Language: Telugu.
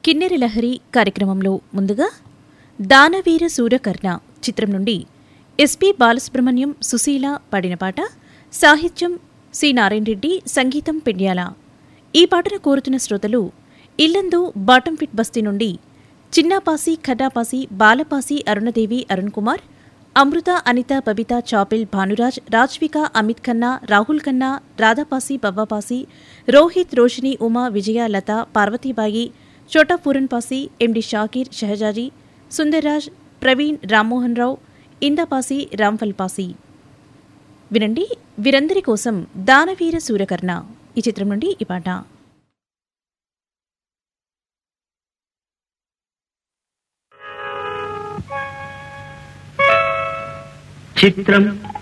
కిన్నెర లహరి కార్యక్రమంలో ముందుగా దానవీర సూరకర్ణ చిత్రం నుండి ఎస్పి బాలసుబ్రహ్మణ్యం సుశీల పాడిన పాట సాహిత్యం సి నారాయణ రెడ్డి సంగీతం పెండ్యాల ఈ పాటను కోరుతున్న శ్రోతలు ఇల్లందు బాటంఫిట్ బస్తీ నుండి చిన్నాపాసి ఖడ్డాపాసి బాలపాసి అరుణదేవి అరుణ్ కుమార్ అమృత అనిత బబిత చాపిల్ భానురాజ్ రాజ్విక అమిత్ ఖన్నా రాహుల్ ఖన్నా రాధాపాసి బవ్వాపాసి రోహిత్ రోషిని ఉమా విజయ లత పార్వతీబాయి చోటా పూరన్పాసి ఎండి షాకీర్ షహజాజీ సుందర్రాజ్ ప్రవీణ్ రామ్మోహన్ రావు ఇందాపాసి రాంఫల్పాసి వినండి వీరందరి కోసం దానవీర సూరకర్ణ ఈ చిత్రం నుండి ఈ పాట చిత్రం